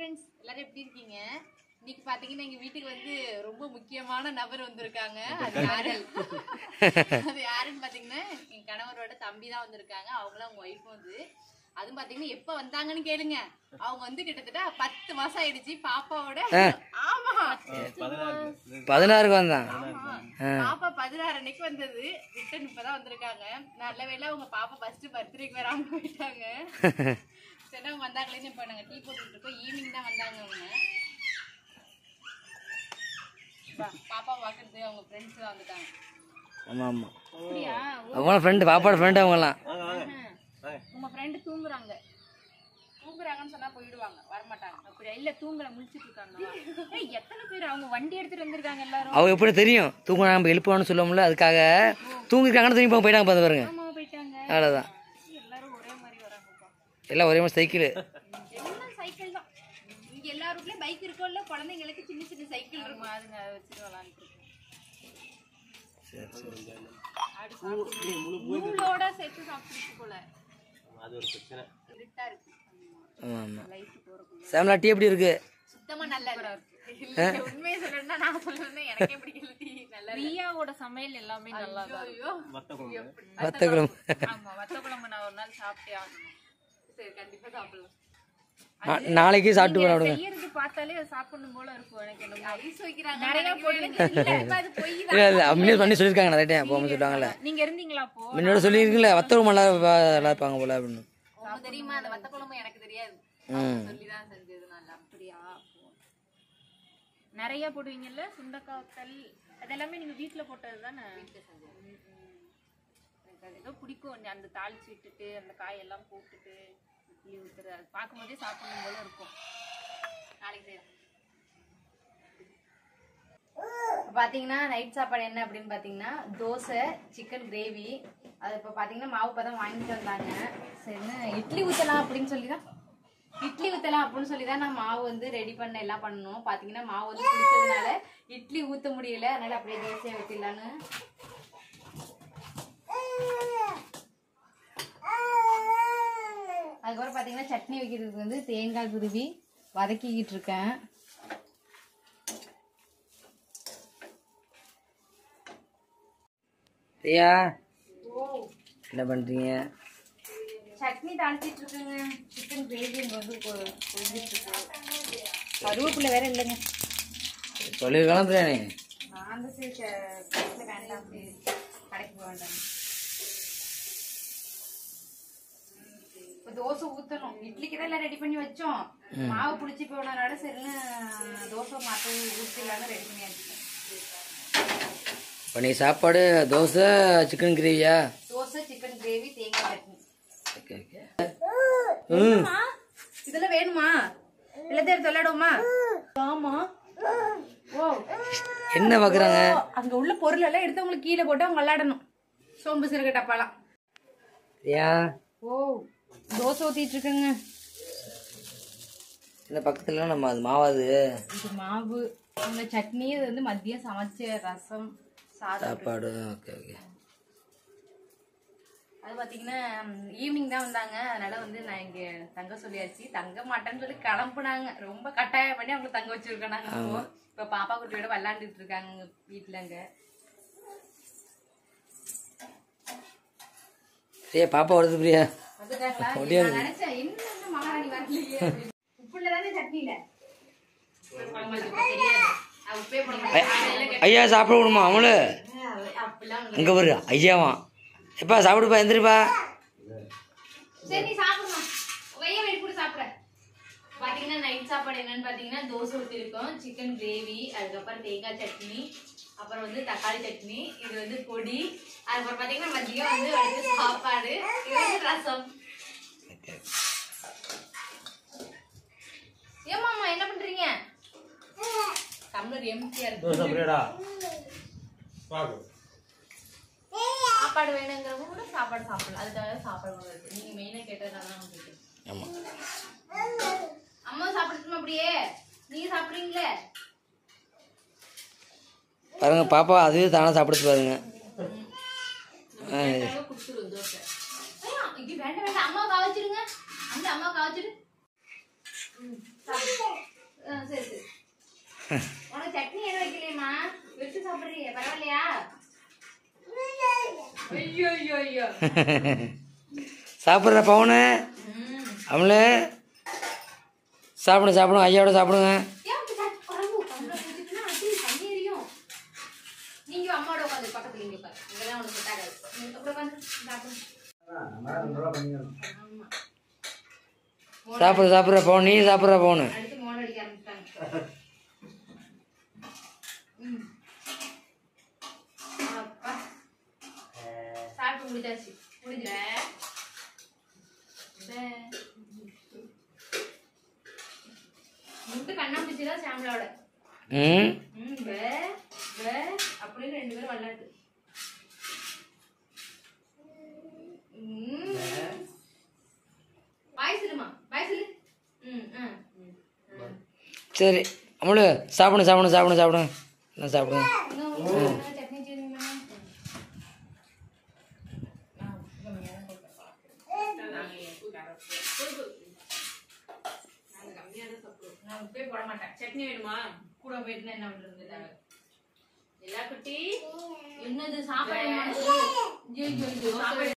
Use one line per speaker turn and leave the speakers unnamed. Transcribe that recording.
Friends எல்லாரும் எப்படி இருக்கீங்க இன்னைக்கு பாத்தீங்கன்னா எங்க வீட்டுக்கு வந்து ரொம்ப முக்கியமான நபர் வந்திருக்காங்க அது யாரு அது யாருன்னு பாத்தீங்கன்னா என் கணவரோட தம்பி தான் வந்திருக்காங்க அவங்களும் அவங்க ஒய்ஃபும் வந்து அதுவும் பாத்தீங்கன்னா எப்ப வந்தாங்கன்னு கேளுங்க அவங்க வந்து கிட்டத்தட்ட பத்து மாசம் ஆயிடுச்சு பாப்பாவோட ஆமா
பதினாறுக்கு வந்தான்
ஆமா. பாப்பா பதினாறு அன்னைக்கு வந்தது ரிட்டன் இப்பதான் வந்திருக்காங்க நல்ல வேளை அவங்க பாப்பா ஃபர்ஸ்ட் பர்த்டேக்கு வராம போயிட்டாங்க சரி அவங்க வந்தாங்களேன்னு இப்ப நாங்க டீ போட்டுட்டு இருக்கோம் ஈவினிங் தான் வந்தாங்க அவங்க பா- பாப்பா பாக்குறது அவங்க ஃப்ரெண்ட்ஸ் தான் வந்துட்டாங்க
ஆமாம் ஆமாம்
அப்படியா
அவங்களாம் ஃப்ரெண்டு பாப்பாவோட ஃப்ரெண்டு அவங்களாம்
உங்க ஃப்ரெண்டு தூங்குறாங்க தூங்குறாங்கன்னு சொன்னா போயிடுவாங்க வரமாட்டாங்க அப்படியா இல்ல தூங்கல முழிச்சிட்டு இருக்காங்க ஏய், எத்தனை பேர் அவங்க வண்டி எடுத்துட்டு வந்திருக்காங்க எல்லாரும்
அவங்க எப்படி தெரியும் தூங்க நம்ம எழுப்பணும்னு சொல்லுவோம்ல அதுக்காக தூங்கிருக்காங்கன்னு தூங்கி போய் போயிட்டாங்க பார்த்து பாருங்க
ஆமா போயிட்டாங்க
அவ்வளோதான்
எல்லாரும் ஒரே மாதிரி வராங்கப்பா
எல்லாம் ஒரே மாதிரி சைக்கிள்
எல்லாம் சைக்கிள் தான் இங்க எல்லா ரூட்லயும் பைக் இருக்கும்ல குழந்தைங்களுக்கு சின்ன சின்ன சைக்கிள் இருக்கும் அதுங்க அதை வச்சுட்டு விளாண்டுட்டு நூலோட சேர்த்து சாப்பிட்டு போல இருட்டா இருக்கு
ஆமாம் ஆமாம்
லைட் போறதுக்குள்ள
சாம்லா டீ எப்படி இருக்கு
சுத்தமா நல்லா இருக்கு உண்மையை சொல்லணும்னா நான் சொல்றேன் எனக்கே பிடிக்கல டீ நல்லா ரியாவோட சமையல் எல்லாமே நல்லா தான் ஐயோ
வத்த குழம்பு
ஆமா வத்த குழம்பு நான் ஒரு நாள் சாப்பிட்டே ஆகணும் சரி கண்டிப்பா சாப்பிடலாம்
நா- நாளைக்கு சாப்பிட்டு போய் விடுங்க
செய்யறது பார்த்தாலே அது சாப்பிடணும் போல இருக்கும் எனக்கு என்னமோ ஐஸ் வைக்கிறாங்க நிறைய போடுவீங்க இல்ல அது பொய்
இல்லை இல்லை முன்னே பண்ணி சொல்லியிருக்காங்க நிறைய டைம் போகும்போது சொல்லுவாங்கல்ல
நீங்க இருந்தீங்களா அப்போ
முன்னோட சொல்லியிருக்கீங்களே வத்தரும் நல்லா நல்லா இருப்பாங்க போல அப்படின்னு
உங்களுக்கு தெரியுமா அந்த வத்த குழம்பு எனக்கு தெரியாது
ம்
சொல்லிதான் செஞ்சது நான் அப்படியா நிறைய போடுவீங்கல்ல சுண்டக்காய் வத்தல் அதெல்லாமே நீங்க வீட்ல போட்டது தானே வீட்டுல செஞ்சது எனக்கு அது ஏதோ பிடிக்கும் அந்த தாளிச்சு விட்டுட்டு அந்த காயெல்லாம் போட்டுட்டு இட்லி ஊத்துறது அது பார்க்கும்போதே சாப்பிடணும் போல இருக்கும் நாளைக்கு செய்யலாம் பார்த்தீங்கன்னா நைட் சாப்பாடு என்ன அப்படின்னு பார்த்தீங்கன்னா தோசை சிக்கன் கிரேவி அது இப்போ பார்த்தீங்கன்னா மாவு பதம் வாங்கிட்டு வந்தாங்க சரின்னு இட்லி ஊற்றலாம் அப்படின்னு சொல்லி தான் இட்லி ஊற்றலாம் அப்படின்னு சொல்லி தான் நான் மாவு வந்து ரெடி பண்ண எல்லாம் பண்ணணும் பார்த்தீங்கன்னா மாவு வந்து பிடிச்சதுனால இட்லி ஊற்ற முடியல அதனால அப்படியே தோசையை ஊற்றிடலான்னு அதுக்கப்புறம் பார்த்தீங்கன்னா சட்னி வைக்கிறதுக்கு வந்து தேங்காய் துருவி வதக்கிக்கிட்டு இருக்கேன்
ஐயா என்ன பண்ணுறீங்க
சட்னி தாளிச்சிட்டு இருக்குங்க சிக்கன் கிரேவி இங்க வந்து கொ- கொதிச்சிட்டு இருக்கு கருவேப்பிலை வேற இல்லைங்க
சொல்லியிருக்கலாம் பிரியாணி
நான் அந்த சரி கடைசியில் வேண்டாம் அப்படி கடைக்கு போக வேண்டாம் இப்போ தோசை ஊற்றணும் இட்லிக்கு தான் எல்லாம் ரெடி பண்ணி வச்சோம் மாவு புளிச்சு போனனால சரின்னு தோசை மாற்ற ஊற்றிடலான்னு ரெடி பண்ணி வச்சேன்
இப்போ நீ சாப்பாடு தோசை சிக்கன் கிரேவியா
தோசை சிக்கன் கிரேவி தேங்காய் சட்னி
ஓகே ஓகே
என்னம்மா? இதெல்லாம் வேணுமா எல்லாத்தையும் எடுத்து விளையாடுவோமா ஆமா ஓ
என்ன பார்க்குறாங்க
அங்க உள்ள பொருள் எல்லாம் எடுத்து உங்களுக்கு கீழே போட்டு அவங்க விளையாடணும் சோம்பு சிறுக டப்பாலாம்
ஐயா
ஓ தோசை ஊத்திட்டு இருக்குங்க
இந்த பக்கத்துல நம்ம அது மாவாது
இது மாவு இந்த சட்னி இது வந்து மதியம் சமைச்ச ரசம் சாதம்
சாப்பாடு ஓகே ஓகே
அது பாத்தீங்கன்னா ஈவினிங் தான் வந்தாங்க அதனால வந்து நான் இங்க தங்க சொல்லியாச்சு தங்க மாட்டேன்னு சொல்லி கிளம்புனாங்க ரொம்ப கட்டாயம் பண்ணி அவங்களை தங்க வச்சிருக்கோம் நாங்க இப்போ இப்ப பாப்பா குட்டியோட விளாண்டுட்டு இருக்காங்க இங்க வீட்டுல அங்க
ஐயா பாப்பா வருது பிரியா
வந்துட்டாங்களா நான் நினைச்சேன் என்ன இந்த மகாராணி வரலையே அப்படின்னு. உப்புல தானே சட்னியில அவங்களுக்கு இப்ப தெரியாது நான் உப்பே போட மாட்டேன்
ஐயா சாப்பிட விடுமா அவனு
அப்படிலாம்
அங்கே வரு ஐயாவா எப்பா சாப்பிடுப்பா எந்திரிப்பா
சரி நீ சாப்பிடுமா வைய வெடி கூட சாப்பிட பாத்தீங்கன்னா நைட் சாப்பாடு என்னன்னு பாத்தீங்கன்னா தோசை ஊத்திருக்கோம் சிக்கன் கிரேவி அதுக்கப்புறம் தேங்காய் சட்னி அப்புறம் வந்து தக்காளி சட்னி இது வந்து பொடி அதுக்கப்புறம் பாத்தீங்கன்னா மதியம் வந்து அடுத்து சாப்பாடு இது வந்து ரசம் ஏமாமா என்ன பண்றீங்க டம்ளர் எம்டியா இருக்கு சாப்பாடு வேணுங்கிறவங்க கூட சாப்பாடு சாப்பிடலாம் அதுக்காக சாப்பாடு கொண்டு வருது நீங்க மெயினா கேட்டதுனால தான் உங்களுக்கு
ஆமாம்
அம்மா சாப்பிடட்டுமா அப்படியே நீங்க சாப்பிடுறீங்களே
பாருங்க பாப்பா அதுவே தானே சாப்பிடுச்சு பாருங்க
கேட்டாலும் கொடுத்துரும் தோசை ஐயா, இது வேண்டாம் வேண்டாம் அம்மா காவச்சிருங்க அந்த அம்மா காவச்சிரு ம், சாப்பிடு. உனக்கு சட்னி எதுவும் வைக்கலையம்மா விட்டு சாப்பிடுறீங்க பரவாயில்லையா ஐயோ ஐயோ ஐயோ
சாப்பிட்ற பவுனு
ம்.
அவளே சாப்பிடுங்க சாப்பிடுங்க ஐயாவோட சாப்பிடுங்க
ஏன் அப்படி சாப்பிட்டு குழம்பு குழம்புல ஊத்திட்டுனா அது தண்ணி எரியும் நீங்க அம்மாவோட உட்காந்து பக்கத்துல இங்க உட்காரு இங்கெல்லாம் உனக்கு செட் ஆகாது நீங்க அப்புறம் உட்காந்து சாப்பிடுங்க ஆமா.
சாப்பிட்ற சாப்பிட்ற பவுன் நீ சாப்பிட்ற பவுனு
அடுத்து மோட அடிக்க ஆரம்பிச்சிட்டாங்க ம். அப்பா. சாப்பிட்டு முடிச்சாச்சு முடிஞ்சல முட்டு கண்ணாமூச்சி தான் சாம்பலோட
ம்
ம் வே வே அப்படின்னு ரெண்டு பேரும் விளையாட்டு ம். பாய் சொல்லுமா பாய் சொல்லு ம் ஆ ம், ஆ.
சரி அம்மளு சாப்பிடுங்க சாப்பிடுங்க சாப்பிடுங்க சாப்பிடுங்க நான் சாப்பிடுங்க
இன்னும் இன்னும் சட்னி வச்சிருக்கீங்களா? ஆ, கம்மியா தான் போட்டேன். நாங்க கம்மியா தான் சாப்பிடுவோம். நான் உப்பே போட மாட்டேன் சட்னி வேணுமா கூட போயிட்டுனா என்ன பண்றது தேவை எல்லா குட்டி என்னது சாப்பாடு வேணுமா? ஐயோ, ஐயோ, ஐயோ, சாப்பாடு